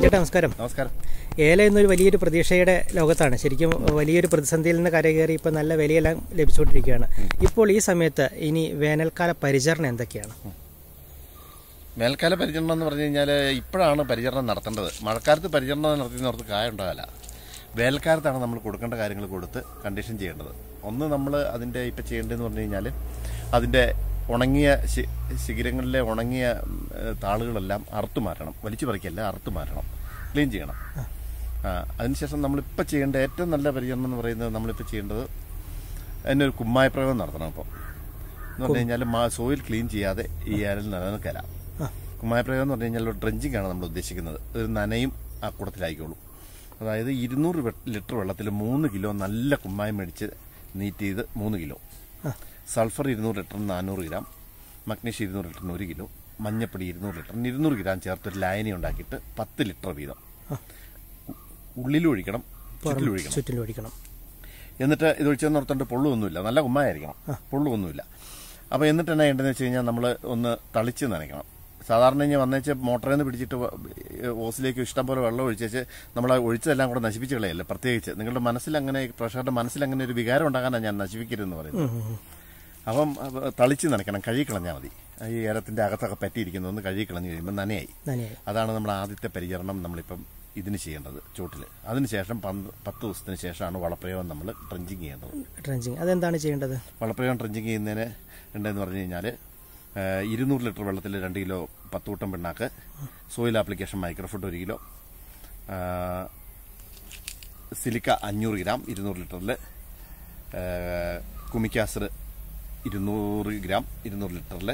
ചേട്ടാ നമസ്കാരം നമസ്കാരം ഏല എന്നൊരു വലിയൊരു പ്രതീക്ഷയുടെ ലോകത്താണ് ശരിക്കും വലിയൊരു പ്രതിസന്ധിയിൽ നിന്ന് കരകയറി ഇപ്പോൾ നല്ല വിലയെല്ലാം ലഭിച്ചുകൊണ്ടിരിക്കുകയാണ് ഇപ്പോൾ ഈ സമയത്ത് ഇനി വേനൽക്കാല പരിചരണം എന്തൊക്കെയാണ് വേനൽക്കാല പരിചരണം എന്ന് പറഞ്ഞു കഴിഞ്ഞാൽ ഇപ്പോഴാണ് പരിചരണം നടത്തേണ്ടത് മഴക്കാലത്ത് പരിചരണം നടത്തുന്നവർക്ക് കായ ഉണ്ടാകില്ല വേനൽക്കാലത്താണ് നമ്മൾ കൊടുക്കേണ്ട കാര്യങ്ങൾ കൊടുത്ത് കണ്ടീഷൻ ചെയ്യേണ്ടത് ഒന്ന് നമ്മൾ അതിൻ്റെ ഇപ്പം ചെയ്യേണ്ടതെന്ന് പറഞ്ഞു കഴിഞ്ഞാൽ അതിൻ്റെ ഉണങ്ങിയ ശി- ശിഖരങ്ങളിലെ ഉണങ്ങിയ ഉം, ഏഹ്, താളുകളെല്ലാം അറുത്തു മാറ്റണം വലിച്ചു പറിക്കല്ല അറുത്തു മാറ്റണം ക്ലീൻ ചെയ്യണം ആ, അതിനുശേഷം നമ്മളിപ്പോൾ ചെയ്യേണ്ട ഏറ്റവും നല്ല പരിചരണം എന്ന് പറയുന്നത് നമ്മളിപ്പോൾ ചെയ്യേണ്ടത് അതിനൊരു കുമ്മായ പ്രയോഗം നടത്തണം ഇപ്പോൾ എന്ന് പറഞ്ഞു കഴിഞ്ഞാൽ സോയിൽ ക്ലീൻ ചെയ്യാതെ ഈ ഏലൽ നിലനിൽക്കല കുമ്മായ പ്രയോഗം എന്ന് പറഞ്ഞു കഴിഞ്ഞാൽ ഡ്രഞ്ചിങ് ആണ് നമ്മൾ ഉദ്ദേശിക്കുന്നത് ഒരു നനയും ആ കൂടത്തിലായിക്കോളും അതായത് ഇരുന്നൂറ് വെ- ലിറ്റർ വെള്ളത്തിൽ മൂന്ന് കിലോ നല്ല കുമ്മായം മേടിച്ച് നീറ്റ് ചെയ്ത് മൂന്ന് കിലോ സൾഫർ ഇരുന്നൂറ് ലിറ്ററിന് നാനൂറ് ഗ്രാം മഗ്നീഷ്യം ഇരുന്നൂറ് ലിറ്ററിന് ഒരു കിലോ മഞ്ഞപ്പൊടി ഇരുന്നൂറ് ലിറ്ററിന് ഇരുന്നൂറ് ഗ്രാം ചേർത്ത് ഒരു ലായനി ഉണ്ടാക്കിയിട്ട് പത്ത് ലിറ്റർ വീതം ഉ- ഉള്ളിലും ഒഴിക്കണം ചുറ്റിലും ഒഴിക്കണം ചുറ്റിലും ഒഴിക്കണം എന്നിട്ട് ഇത് ഒഴിച്ചെന്ന് ഓർത്തുകൊണ്ട് പൊള്ളുമൊന്നുമില്ല നല്ല കുമ്മായിരിക്കണം പൊള്ളുമൊന്നുമില്ല അപ്പോൾ എന്നിട്ട് എന്നാ ചെയ്യേണ്ടതെന്ന് വെച്ച് കഴിഞ്ഞാൽ നമ്മൾ ഒന്ന് തളിച്ച് നനയ്ക്കണം സാധാരണ ഇങ്ങനെ വന്നേച്ച് മോട്ടറിൽ നിന്ന് പിടിച്ചിട്ട് വ- ഓസിലേക്ക് ഇഷ്ടം പോലെ വെള്ളം ഒഴിച്ചേച്ച് നമ്മൾ ആ ഒഴിച്ചതെല്ലാം കൂടെ നശിപ്പിച്ച് കളയല്ലേ പ്രത്യേകിച്ച് നിങ്ങളുടെ മനസ്സിൽ അങ്ങനെ പ്രഷറുടെ മനസ്സിൽ അങ്ങനെ ഒരു വികാരം ഉണ്ടാകാനാണ് ഞാൻ നശിപ്പിക്കരുതെന്ന് പറയുന്നത് അപ്പം അപ്പൊ തളിച്ച് നനയ്ക്കണം കഴുകിക്കളഞ്ഞാൽ മതി ഈ ഏലത്തിന്റെ അകത്തൊക്കെ പറ്റിയിരിക്കുന്ന ഒന്ന് കഴുകിക്കളഞ്ഞ് കഴിയുമ്പോൾ നനയായി നനയായി അതാണ് നമ്മൾ ആദ്യത്തെ പരിചരണം നമ്മളിപ്പം ഇതിന് ചെയ്യേണ്ടത് ചൂട്ടിൽ അതിനുശേഷം പന്ത് പത്ത് ദിവസത്തിന് ശേഷമാണ് വളപ്രയോഗം നമ്മൾ ട്രഞ്ചിങ് ചെയ്യേണ്ടത് ട്രെഞ്ചിങ് അതെന്താണ് ചെയ്യേണ്ടത് വളപ്രയോഗം ട്രഞ്ചിങ് ചെയ്യുന്നതിന് ഉണ്ടെന്ന് പറഞ്ഞു കഴിഞ്ഞാൽ ഇരുന്നൂറ് ലിറ്റർ വെള്ളത്തിൽ രണ്ട് കിലോ പത്ത് കൂട്ടം പിണ്ണാക്ക് സോയിൽ ആപ്ലിക്കേഷൻ മൈക്രോഫുഡ് ഒരു കിലോ ആ, സിലിക്ക അഞ്ഞൂറ് ഗ്രാം ഇരുന്നൂറ് ലിറ്ററിൽ കുമിക്കാസർ ഇരുന്നൂറ് ഗ്രാം ഇരുന്നൂറ് ലിറ്ററിൽ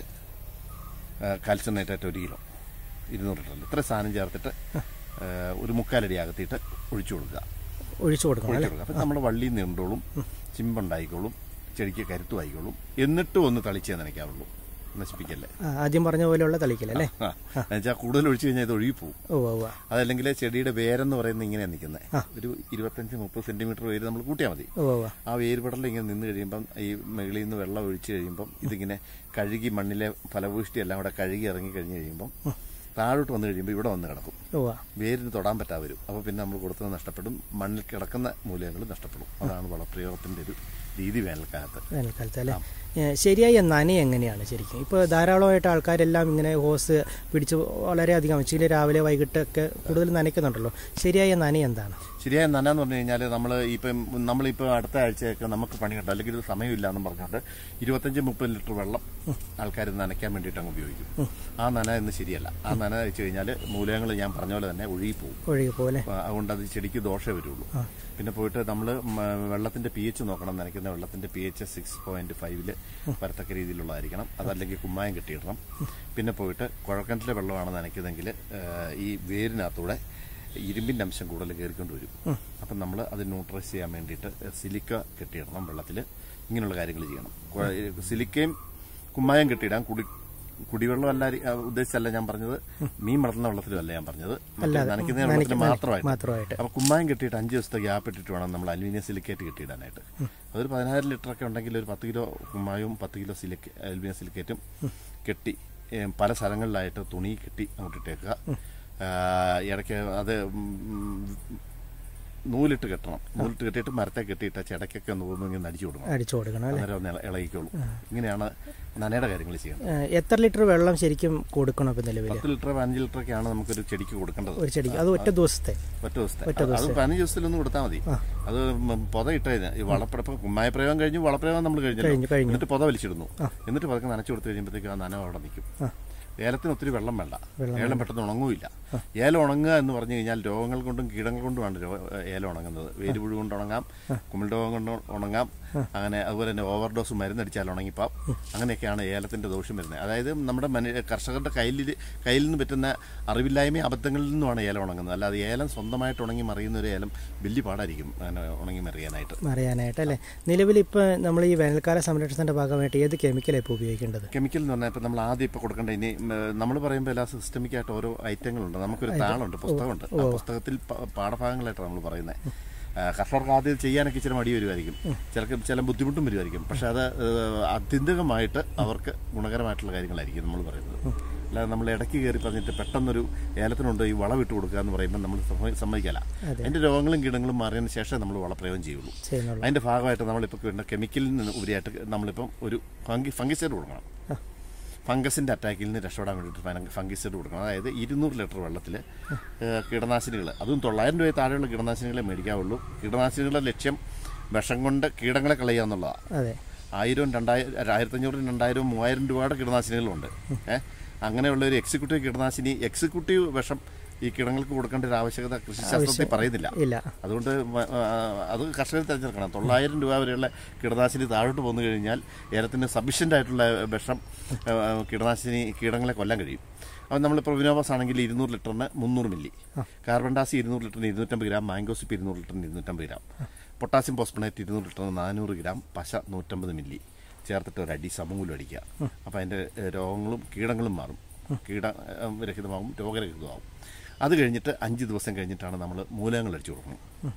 കാൽസ്യം നൈട്രേറ്റ് ഒരു കിലോ ഇരുന്നൂറ് ലിറ്ററിൽ ഇത്ര സാധനം ചേർത്തിട്ട് ആ, ഒരു മുക്കാലടി അകത്തിയിട്ട് ഒഴിച്ചു കൊടുക്കുക ഒഴിച്ചു കൊടുക്കണം അല്ലേ കൊടുക്കുക അപ്പം നമ്മുടെ വള്ളി നീണ്ടോളും ചിമ്പുണ്ടായിക്കോളും ചെടിക്ക് കരുത്തുമായിക്കോളും എന്നിട്ടും ഒന്ന് തളിച്ചേ നനയ്ക്കാറുള്ളൂ നശിപ്പിക്കല്ലേ ആ, ആദ്യം പറഞ്ഞ പോലെയുള്ള തളിക്കലല്ലേ ആ എന്നുവെച്ചാൽ കൂടുതൽ ഒഴിച്ചു കഴിഞ്ഞാൽ ഇത് ഒഴുകി പോകും ഓ ഓ അതല്ലെങ്കിൽ ചെടിയുടെ വേരെന്ന് പറയുന്നത് ഇങ്ങനെയാണ് നിൽക്കുന്നത് ഒരു ഇരുപത്തഞ്ച് മുപ്പത് സെന്റിമീറ്റർ വേര് നമ്മൾ കൂട്ടിയാൽ മതി ഓ ഓ ആ വേരുപടലിൽ ഇങ്ങനെ നിന്ന് കഴിയുമ്പം ഈ മുകളിൽ നിന്ന് വെള്ളം ഒഴിച്ചു കഴിയുമ്പം ഇതിങ്ങനെ കഴുകി മണ്ണിലെ ഫലഭൂഷ്ടി എല്ലാം കൂടെ കഴുകി ഇറങ്ങി കഴിഞ്ഞ് കഴിയുമ്പം താഴോട്ട് വന്നു കഴിയുമ്പോൾ ഇവിടെ വന്ന് കിടക്കും ഓ വേരിന് തൊടാൻ പറ്റാതെ വരും അപ്പോൾ പിന്നെ നമ്മൾ കൊടുത്തത് നഷ്ടപ്പെടും മണ്ണിൽ കിടക്കുന്ന മൂലകങ്ങൾ നഷ്ടപ്പെടും അതാണ് വളപ്രയോഗത്തിന്റെ ഒരു രീതി വേനൽക്കാലത്ത് വേനൽക്കാലത്ത് അല്ലേ ഏ, ശരിയായ നന എങ്ങനെയാണ് ശരിക്കും ഇപ്പോൾ ധാരാളമായിട്ട് ആൾക്കാരെല്ലാം ഇങ്ങനെ ഹോസ് പിടിച്ച് വളരെയധികം ഉച്ചയിൽ രാവിലെ വൈകിട്ടൊക്കെ കൂടുതൽ നനയ്ക്കുന്നുണ്ടല്ലോ ശരിയായ നന എന്താണ് ശരിയായ നന എന്ന് പറഞ്ഞു കഴിഞ്ഞാൽ നമ്മൾ ഇപ്പം നമ്മളിപ്പോൾ അടുത്ത ആഴ്ചയൊക്കെ നമുക്ക് പണിയുണ്ട് അല്ലെങ്കിൽ ഇത് സമയമില്ല എന്നും പറഞ്ഞുകൊണ്ട് ഇരുപത്തഞ്ച് മുപ്പത് ലിറ്റർ വെള്ളം ആൾക്കാർ നനയ്ക്കാൻ വേണ്ടിയിട്ട് അങ്ങ് ഉപയോഗിക്കും ആ നന ഇന്ന് ശരിയല്ല ആ നന വെച്ച് കഴിഞ്ഞാൽ മൂലകങ്ങൾ ഞാൻ പറഞ്ഞ പോലെ തന്നെ ഒഴുകി പോകും ഒഴുകി പോലെ അപ്പൊ അതുകൊണ്ട് അത് ചെടിക്ക് ദോഷമേ വരുള്ളൂ പിന്നെ പോയിട്ട് നമ്മൾ വെള്ളത്തിന്റെ പി എച്ച് നോക്കണം നനയ്ക്കുന്ന വെള്ളത്തിന്റെ പി എച്ച് സിക്സ് പോയിന്റ് ഫൈവില് വരത്തക്ക രീതിയിലുള്ളതായിരിക്കണം അതല്ലെങ്കിൽ കുമ്മായം കെട്ടിയിടണം പിന്നെ പോയിട്ട് കുഴക്കണത്തിലെ വെള്ളമാണ് നനയ്ക്കുന്നതെങ്കിൽ ഈ വേരിനകത്തൂടെ ഇരുമ്പിന്റെ അംശം കൂടുതൽ കയറിക്കൊണ്ട് വരും അപ്പം നമ്മൾ അത് ന്യൂട്രൈസ് ചെയ്യാൻ വേണ്ടിയിട്ട് സിലിക്ക കെട്ടിയിടണം വെള്ളത്തിൽ ഇങ്ങനെയുള്ള കാര്യങ്ങൾ ചെയ്യണം കുഴ- സിലിക്കയും കുമ്മായം കെട്ടിയിടാൻ കുടി കുടിവെള്ളം അല്ല ആ, ഉദ്ദേശിച്ചല്ല ഞാൻ പറഞ്ഞത് മീൻ വളർത്തുന്ന വെള്ളത്തിലുമല്ല ഞാൻ പറഞ്ഞത് മറ്റേ നനയ്ക്കുന്ന വെള്ളത്തിൽ മാത്രമായിട്ട് മാത്രമായിട്ട് അപ്പൊ കുമ്മായം കെട്ടിയിട്ട് അഞ്ച് ദിവസത്തെ ഗ്യാപ്പ് ഇട്ടിട്ട് വേണം നമ്മൾ അലുമിനിയം സിലിക്കേറ്റ് കെട്ടിയിടാനായിട്ട് അതൊരു പതിനായിരം ലിറ്റർ ഒക്കെ ഉണ്ടെങ്കിൽ ഒരു പത്ത് കിലോ കുമ്മായവും പത്ത് കിലോ സിലിക്ക അലുമിനിയം സിലിക്കേറ്റും കെട്ടി ഏ, പല സ്ഥലങ്ങളിലായിട്ട് തുണി കെട്ടി അങ്ങോട്ട് ഇട്ടേക്കുക ആ, ഇടയ്ക്ക് അത് ഉം, നൂലിട്ട് കെട്ടണം നൂലിട്ട് കെട്ടിയിട്ട് മരത്തെ കെട്ടിയിട്ട് ചിടക്കൊക്കെ ഒന്ന് പോകുമ്പോൾ ഇങ്ങനെ അടിച്ചു കൊടുക്കണം അടിച്ചു കൊടുക്കണം അല്ലേ അന്നേരം ഒന്ന് ഇള- ഇളകിക്കോളും ഇങ്ങനെയാണ് നനയുടെ കാര്യങ്ങൾ ചെയ്യുന്നത് ഏ, എത്ര ലിറ്റർ വെള്ളം ശരിക്കും കൊടുക്കണം ഇപ്പം നിലവിൽ പത്ത് ലിറ്റർ പതിനഞ്ച് ലിറ്റർ ഒക്കെയാണ് നമുക്കൊരു ചെടിക്ക് കൊടുക്കേണ്ടത് ഒരു ചെടിക്ക് അത് ഒറ്റ ദിവസത്തെ ഒറ്റ ദിവസത്തെ അത് പതിനഞ്ച് ദിവസത്തിലൊന്നും കൊടുത്താൽ മതി അത് മ- പൊത ഇട്ടതിന് ഈ വളപ്രയോഗം കുമ്മായ പ്രയോഗം കഴിഞ്ഞു വളപ്രയോഗം നമ്മൾ കഴിഞ്ഞു, കഴിഞ്ഞു കഴിഞ്ഞു. എന്നിട്ട് പൊത വലിച്ചിടുന്നു എന്നിട്ട് പതുക്കെ നനച്ചു കൊടുത്തു കഴിയുമ്പോഴത്തേക്ക് ആ നനവ് അവിടെ നിൽക്കും ഏലത്തിന് ഒത്തിരി വെള്ളം വേണ്ട ഏലം പെട്ടെന്ന് ഉണങ്ങൂല്ല ഏലം ഉണങ്ങുക എന്ന് പറഞ്ഞു കഴിഞ്ഞാൽ രോഗങ്ങൾ കൊണ്ടും കീടങ്ങൾ കൊണ്ടുമാണ് രോ- ഏലം ഉണങ്ങുന്നത് വേരുപുഴു കൊണ്ട് ഉണങ്ങാം കുമിൾ രോഗം കൊണ്ട് ഉണങ്ങാം അങ്ങനെ അതുപോലെ തന്നെ ഓവർഡോസ് മരുന്നടിച്ചാൽ ഉണങ്ങിപ്പാം അങ്ങനെയൊക്കെയാണ് ഏലത്തിന്റെ ദോഷം വരുന്നത് അതായത് നമ്മുടെ മനു- കർഷകരുടെ കയ്യിൽ കയ്യിൽ നിന്ന് പറ്റുന്ന അറിവില്ലായ്മ അബദ്ധങ്ങളിൽ നിന്നുമാണ് ഏലം ഉണങ്ങുന്നത് അല്ലാതെ ഏലം സ്വന്തമായിട്ട് ഉണങ്ങി മറിയുന്ന ഒരു ഏലം വലിയ പാടായിരിക്കും അങ്ങനെ ഉണങ്ങി മറിയാനായിട്ട് അറിയാനായിട്ട് അല്ലേ നിലവിൽ ഇപ്പോൾ നമ്മൾ ഈ വേനൽക്കാല സംരക്ഷണത്തിന്റെ ഭാഗമായിട്ട് ഏത് കെമിക്കലാണ് ഇപ്പോൾ ഉപയോഗിക്കേണ്ടത് കെമിക്കൽ എന്ന് പറഞ്ഞാൽ ഇപ്പം നമ്മൾ ആദ്യം ഇപ്പോൾ കൊടുക്കേണ്ട ഇനി നമ്മൾ പറയുമ്പോൾ എല്ലാ സിസ്റ്റമിക് ആയിട്ട് ഓരോ ഐറ്റങ്ങളുണ്ട് നമുക്കൊരു താളുണ്ട് പുസ്തകമുണ്ട് ആ പുസ്തകത്തിൽ പ- പാഠഭാഗങ്ങളായിട്ടാണ് നമ്മൾ പറയുന്നത് ആ, കർഷകർക്ക് ആദ്യം ചെയ്യാനൊക്കെ ഇച്ചിരി മടി വരുമായിരിക്കും ചിലർക്ക് ചില ബുദ്ധിമുട്ടും വരുമായിരിക്കും പക്ഷെ അത് ഏഹ്, ആത്യന്തികമായിട്ട് അവർക്ക് ഗുണകരമായിട്ടുള്ള കാര്യങ്ങളായിരിക്കും നമ്മൾ പറയുന്നത് അല്ലാതെ നമ്മൾ ഇടയ്ക്ക് കയറി പറഞ്ഞിട്ട് പെട്ടെന്നൊരു ഏലത്തിനുണ്ട് ഈ വളം ഇട്ട് കൊടുക്കുക എന്ന് പറയുമ്പോൾ നമ്മൾ സമ്മ- സമ്മതിക്കല അതിന്റെ രോഗങ്ങളും കീടങ്ങളും മാറിയതിന് ശേഷം നമ്മൾ വളപ്രയോഗം ചെയ്യുള്ളൂ ചെയ്യുന്നുള്ളൂ അതിന്റെ ഭാഗമായിട്ട് നമ്മളിപ്പോൾ വേണ്ട കെമിക്കലിൽ നിന്ന് ഉപരിയായിട്ട് നമ്മളിപ്പം ഒരു ഫംഗി ഫംഗിസൈഡ് കൊടുക്കണം ആ. ഫംഗസിന്റെ അറ്റാക്കിൽ നിന്ന് രക്ഷപ്പെടാൻ വേണ്ടിയിട്ട് ഫംഗിസൈഡ് കൊടുക്കണം അതായത് ഇരുന്നൂറ് ലിറ്റർ വെള്ളത്തിൽ കീടനാശിനികൾ അതും തൊള്ളായിരം രൂപ താഴെയുള്ള കീടനാശിനികളെ മേടിക്കാവുള്ളൂ കീടനാശിനികളുടെ ലക്ഷ്യം വിഷം കൊണ്ട് കീടങ്ങളെ കളയുക എന്നുള്ളതാണ് അതെ ആയിരവും രണ്ടായിരം ആയിരത്തഞ്ഞൂറും രണ്ടായിരവും മൂവായിരം രൂപയുടെ കീടനാശിനികളുണ്ട് ഏഹ് അങ്ങനെയുള്ള ഒരു എക്സിക്യൂട്ടീവ് കീടനാശിനി എക്സിക്യൂട്ടീവ് വിഷം ഈ കീടങ്ങൾക്ക് കൊടുക്കേണ്ട ഒരു ആവശ്യകത കൃഷിശാസ്ത്രത്തിൽ പറയുന്നില്ല ഇല്ല അതുകൊണ്ട് മ- ആ, അത് കർഷകർ തിരഞ്ഞെടുക്കണം തൊള്ളായിരം രൂപ വരെയുള്ള കീടനാശിനി താഴോട്ട് പോന്നു കഴിഞ്ഞാൽ ഏലത്തിന് സഫീഷ്യൻ്റ് ആയിട്ടുള്ള വിഷം ആ, കീടനാശിനി കീടങ്ങളെ കൊല്ലാൻ കഴിയും അപ്പം നമ്മളിപ്പോൾ വിനോബസ് ആണെങ്കിൽ ഇരുന്നൂറ് ലിറ്ററിന് മുന്നൂറ് മില്ലി കാർബൺ ഡാസി ഇരുന്നൂറ് ലിറ്ററിന് ഇരുന്നൂറ്റമ്പത് ഗ്രാം മാംഗോസിപ്പ് ഇരുന്നൂറ് ലിറ്ററിന് ഇരുന്നൂറ്റമ്പത് ഗ്രാം പൊട്ടാസ്യം പോസ്പണേറ്റ് ഇരുന്നൂറ് ലിറ്ററിന് നാനൂറ് ഗ്രാം പശ നൂറ്റമ്പത് മില്ലി ചേർത്തിട്ട് ഒരു അടി സമൂലം അടിക്കുക അപ്പോൾ അതിൻ്റെ ഏഹ്, രോഗങ്ങളും കീടങ്ങളും മാറും കീട ഏഹ്, രഹിതമാകും രോഗരഹിതമാകും അത് കഴിഞ്ഞിട്ട് അഞ്ച് ദിവസം കഴിഞ്ഞിട്ടാണ് നമ്മൾ മൂലകങ്ങൾ അടിച്ചു കൊടുക്കണം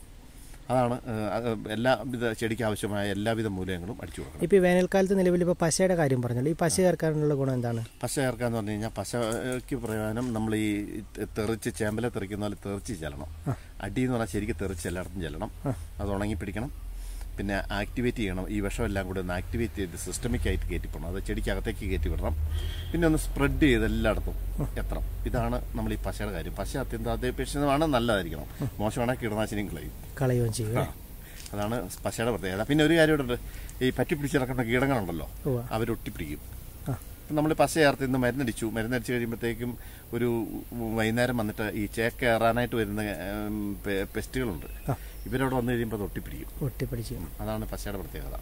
അതാണ് ഏഹ്, അത് എല്ലാവിധ ചെടിക്ക് ആവശ്യമായ എല്ലാവിധ മൂലകങ്ങളും അടിച്ചു കൊടുക്കണം ഇപ്പൊ ഈ വേനൽക്കാലത്ത് നിലവിൽ ഇപ്പൊ പശയുടെ കാര്യം പറഞ്ഞല്ലോ ഈ പശ ചേർക്കാനുള്ള ഗുണം എന്താണ് പശ ചേർക്കാന്ന് പറഞ്ഞു കഴിഞ്ഞാൽ പശയ്ക്ക് പ്രയോജനം നമ്മൾ ഈ തെറിച്ച് ചേമ്പല തെറിക്കുന്ന പോലെ തെറിച്ച് ചെല്ലണം അടി എന്ന് പറഞ്ഞാൽ ശരിക്കും തെറിച്ച് എല്ലായിടത്തും ചെല്ലണം അത് ഉണങ്ങി പിടിക്കണം പിന്നെ ആക്ടിവേറ്റ് ചെയ്യണം ഈ വിഷമെല്ലാം കൂടെ ഒന്ന് ആക്ടിവേറ്റ് ചെയ്ത് സിസ്റ്റമിക് ആയിട്ട് കയറ്റി പോകണം അത് ചെടിക്കകത്തേക്ക് കയറ്റി വിടണം പിന്നെ ഒന്ന് സ്പ്രെഡ് ചെയ്ത് എല്ലായിടത്തും എത്തണം ഇതാണ് നമ്മൾ ഈ പശയുടെ കാര്യം പശ അത്യന്താപേക്ഷിതമാണ് നല്ലതായിരിക്കണം മോശമാണെങ്കിൽ കീടനാശിനിയും കളയും കളയുകയും ചെയ്യും ആ. അതാണ് പശയുടെ പ്രത്യേകത പിന്നെ ഒരു കാര്യം ഉണ്ട് ഈ പറ്റി പിടിച്ച് കിടക്കുന്ന കീടങ്ങളുണ്ടല്ലോ ഉവ്വ. അവരൊട്ടിപ്പിടിക്കും ആ. നമ്മൾ പശ ചേർത്ത് ഇന്ന് മരുന്നടിച്ചു മരുന്നടിച്ച് കഴിയുമ്പോഴത്തേക്കും ഒരു വൈകുന്നേരം വന്നിട്ട് ഈ ചേക്ക കയറാനായിട്ട് വരുന്ന ഉം, പെ- പെസ്റ്റുകളുണ്ട് ഇവരവിടെ വന്നു കഴിയുമ്പോൾ അത് ഒട്ടിപ്പിടിക്കും ഒട്ടിപ്പിടിച്ച് അതാണ് പശയുടെ പ്രത്യേകത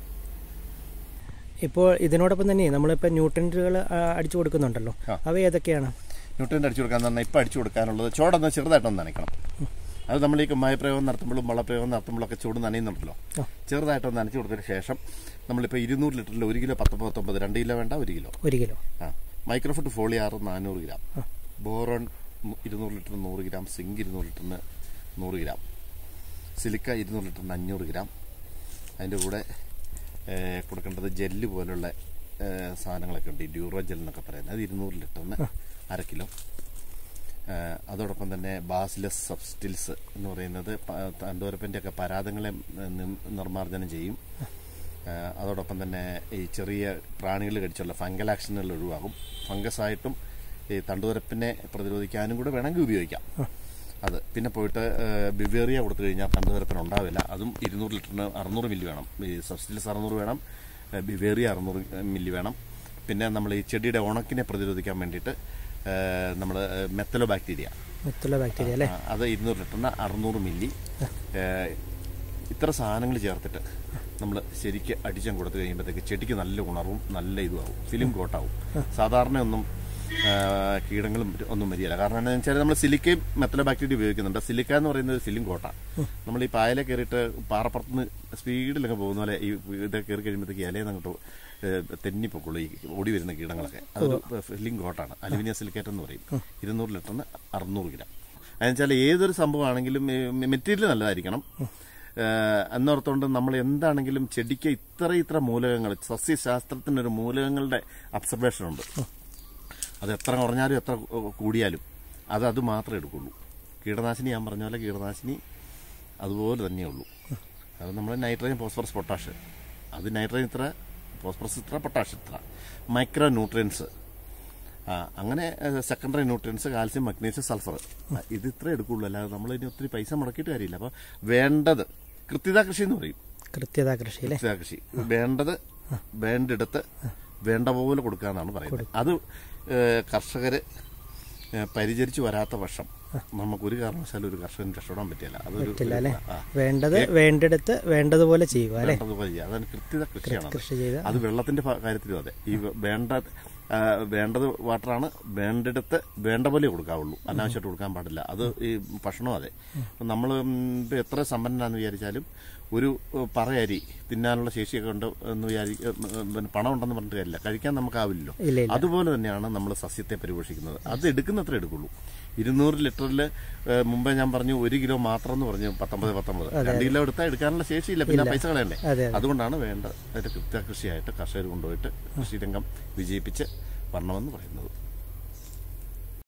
ഇപ്പോൾ ഇതിനോടൊപ്പം തന്നെ നമ്മളിപ്പോൾ ന്യൂട്രൻറ്റുകൾ അടിച്ചു കൊടുക്കുന്നുണ്ടല്ലോ ആ. അവ ഏതൊക്കെയാണ് ന്യൂട്രൻ്റ് അടിച്ചു കൊടുക്കാൻ തന്നെ ഇപ്പം അടിച്ചു കൊടുക്കാനുള്ളത് ചോടൊന്ന് ചെറുതായിട്ടൊന്ന് നനയ്ക്കണം അത് നമ്മൾ ഈ കുമ്മായ പ്രയോഗം നടത്തുമ്പോഴും വളപ്രയോഗം നടത്തുമ്പോഴൊക്കെ ചൂട് നനയുന്നുണ്ടല്ലോ ആ. ചെറുതായിട്ടൊന്ന് നനച്ചു കൊടുത്തതിന് ശേഷം നമ്മളിപ്പോൾ ഇരുന്നൂറ് ലിറ്ററിൽ ഒരു കിലോ പത്ത് പത്തൊമ്പത് രണ്ട് കിലോ വേണ്ട ഒരു കിലോ ഒരു കിലോ ആ മൈക്രോഫുട്ട് ഫോളിയാറ് നാനൂറ് ഗ്രാം ബോറോൺ മു- ഇരുന്നൂറ് ലിറ്ററിന് നൂറ് ഗ്രാം സിങ്ക് ഇരുന്നൂറ് ലിറ്ററിന് നൂറ് ഗ്രാം സിലിക്ക ഇരുന്നൂറ് ലിറ്ററിന് അഞ്ഞൂറ് ഗ്രാം അതിൻ്റെ കൂടെ ഏ, കൊടുക്കേണ്ടത് ജെല്ല് പോലുള്ള ഏ, സാധനങ്ങളൊക്കെ ഉണ്ട് ഈ ഡ്യൂറോ ജെൽ എന്നൊക്കെ പറയുന്നത് അത് ഇരുന്നൂറ് ലിറ്ററിന് അര കിലോ ഏ, അതോടൊപ്പം തന്നെ ബാസിലസ് സബ്സ്റ്റിൽസ് എന്ന് പറയുന്നത് പ- തണ്ടോരപ്പൻ്റെ ഒക്കെ പരാതങ്ങളെ നി- നിർമ്മാർജ്ജനം ചെയ്യും ഏ, അതോടൊപ്പം തന്നെ ഈ ചെറിയ പ്രാണികൾ കടിച്ചുള്ള ഫംഗൽ ആക്ഷനുകൾ ഒഴിവാകും ഫംഗസായിട്ടും ഈ തണ്ടുതുരപ്പിനെ പ്രതിരോധിക്കാനും കൂടെ വേണമെങ്കിൽ ഉപയോഗിക്കാം അത് പിന്നെ പോയിട്ട് ബിവേറിയ കൊടുത്തു കഴിഞ്ഞാൽ തണ്ടുതുരപ്പൻ ഉണ്ടാവില്ല അതും ഇരുന്നൂറ് ലിറ്ററിന് അറുന്നൂറ് മില്ലി വേണം ഈ സബ്സ്റ്റിൽസ് അറുന്നൂറ് വേണം ഏ, ബിവേറിയ അറുന്നൂറ് മില്ലി വേണം പിന്നെ നമ്മൾ ഈ ചെടിയുടെ ഉണക്കിനെ പ്രതിരോധിക്കാൻ വേണ്ടിയിട്ട് നമ്മൾ മെത്തലോ ബാക്ടീരിയ മറ്റുള്ള ബാക്ടീരിയ അല്ലേ ആ, അത് ഇരുന്നൂറ് ലിറ്ററിന് അറുന്നൂറ് മില്ലി ഏഹ്, ഇത്ര സാധനങ്ങൾ ചേർത്തിട്ട് നമ്മൾ ശരിക്ക് അടിച്ചാൻ കൊടുത്തു കഴിയുമ്പോഴത്തേക്ക് ചെടിക്ക് നല്ല ഉണർവും നല്ല ഇതുമാവും ഫിലിം കോട്ടാവും സാധാരണ ഒന്നും ഏഹ്, കീടങ്ങളും ഒന്നും വരികയില്ല കാരണം എന്താണെന്ന് വെച്ചാൽ നമ്മൾ സിലിക്കയും മെത്തല ബാക്ടീരിയ ഉപയോഗിക്കുന്നുണ്ട് സിലിക്ക എന്ന് പറയുന്നത് ഫിലിം കോട്ട നമ്മൾ ഈ പായലെ കയറിയിട്ട് പാറപ്പുറത്തുനിന്ന് സ്പീഡിലൊക്കെ പോകുന്ന പോലെ ഈ ഇത് കയറി കഴിയുമ്പോഴത്തേക്ക് ഇലയിൽ അങ്ങോട്ട് തെന്നിപ്പൊക്കുള്ളൂ ഈ ഓടി വരുന്ന കീടങ്ങളൊക്കെ അതൊരു ഫില്ലിംഗ് കോട്ടാണ് അലുമിനിയം സിലിക്കേറ്റ് എന്ന് പറയും ഇരുന്നൂറ് ലിറ്ററിന് അറുന്നൂറ് ഗ്രാം എന്നുവെച്ചാൽ ഏതൊരു സംഭവമാണെങ്കിലും മെറ്റീരിയൽ നല്ലതായിരിക്കണം ഏഹ് എന്നോർത്തുകൊണ്ട് നമ്മൾ എന്താണെങ്കിലും ചെടിക്ക് ഇത്ര ഇത്ര മൂലകങ്ങൾ സസ്യശാസ്ത്രത്തിനൊരു മൂലകങ്ങളുടെ അബ്സർവേഷൻ ഉണ്ട് അത് എത്ര കുറഞ്ഞാലും എത്ര കൂടിയാലും അത് അത് മാത്രമേ എടുക്കുള്ളൂ കീടനാശിനി ഞാൻ പറഞ്ഞ പോലെ കീടനാശിനി അതുപോലെ തന്നെയുള്ളൂ അത് നമ്മൾ നൈട്രജൻ ഫോസ്ഫറസ് പൊട്ടാഷ് അത് നൈട്രജൻ ഇത്ര ഫോസ്ഫറസ് ഇത്ര പൊട്ടാഷ് ഇത്ര മൈക്രോ ന്യൂട്രിയൻസ് ആ അങ്ങനെ secondary nutrients calcium magnesium sulphur ഇത് ഇത്ര എടുക്കുള്ളൂ അല്ലാതെ നമ്മൾ ഇനി ഒത്തിരി പൈസ മുടക്കിയിട്ട് കാര്യമില്ല അപ്പോൾ വേണ്ടത് കൃത്യത കൃഷി എന്ന് പറയും കൃത്യത കൃഷി അല്ലേ കൃത്യത കൃഷി വേണ്ടത് വേണ്ടിടത്ത് വേണ്ട പോലെ കൊടുക്കാന്നാണ് പറയുന്നത് അത് ഏഹ്, കർഷകര് ഏഹ്, പരിചരിച്ചു വരാത്ത വർഷം നമുക്ക് ഒരു കാരണവശാലും ഒരു കർഷകന് രക്ഷപ്പെടാൻ പറ്റില്ല അതൊരു പറ്റില്ല അല്ലേ ആ, വേണ്ടത് വേണ്ടിടത്ത് വേണ്ടതുപോലെ ചെയ്യുക അല്ലേ വേണ്ടതുപോലെ ചെയ്യുക. അതാണ് കൃത്യത കൃഷിയാണ് കൃഷി ചെയ്ത് അത് വെള്ളത്തിന്റെ ഭ- കാര്യത്തിലും അതെ ഈ വെ- വേണ്ട ആ, വേണ്ടത് വാട്ടറാണ് വേണ്ടിടത്ത് വേണ്ട പോലെ കൊടുക്കാവുള്ളൂ അനാവശ്യമായിട്ട് കൊടുക്കാൻ പാടില്ല അത് ഈ ഭക്ഷണം അതെ നമ്മൾ എത്ര സമ്പന്നനാന്ന് വിചാരിച്ചാലും ഒരു ഏഹ്, പറയരി തിന്നാനുള്ള ശേഷിയൊക്കെ ഉണ്ട് എന്ന് വിചാരി ഏഹ്, പിന്നെ പണം ഉണ്ടെന്ന് പറഞ്ഞിട്ട് കാര്യമില്ല കഴിക്കാൻ നമുക്കാവില്ലല്ലോ ഇല്ല ഇല്ല അതുപോലെ തന്നെയാണ് നമ്മൾ സസ്യത്തെ പരിപോഷിക്കുന്നത് അത് എടുക്കുന്നത്ര എടുക്കുള്ളൂ ഇരുന്നൂറ് ലിറ്ററിൽ മുമ്പേ ഞാൻ പറഞ്ഞു ഒരു കിലോ മാത്രം എന്ന് പറഞ്ഞു പത്തൊമ്പത് പത്തൊമ്പത് രണ്ട് കിലോ എടുത്താൽ എടുക്കാനുള്ള ശേഷിയില്ല പിന്നെ പൈസ കളയണ്ടേ അതെ അതുകൊണ്ടാണ് വേണ്ട ഒരു കൃത്യകൃഷിയായിട്ട് കർഷകർ കൊണ്ടുപോയിട്ട് കൃഷിരംഗം വിജയിപ്പിച്ച് വരണമെന്ന് പറയുന്നത്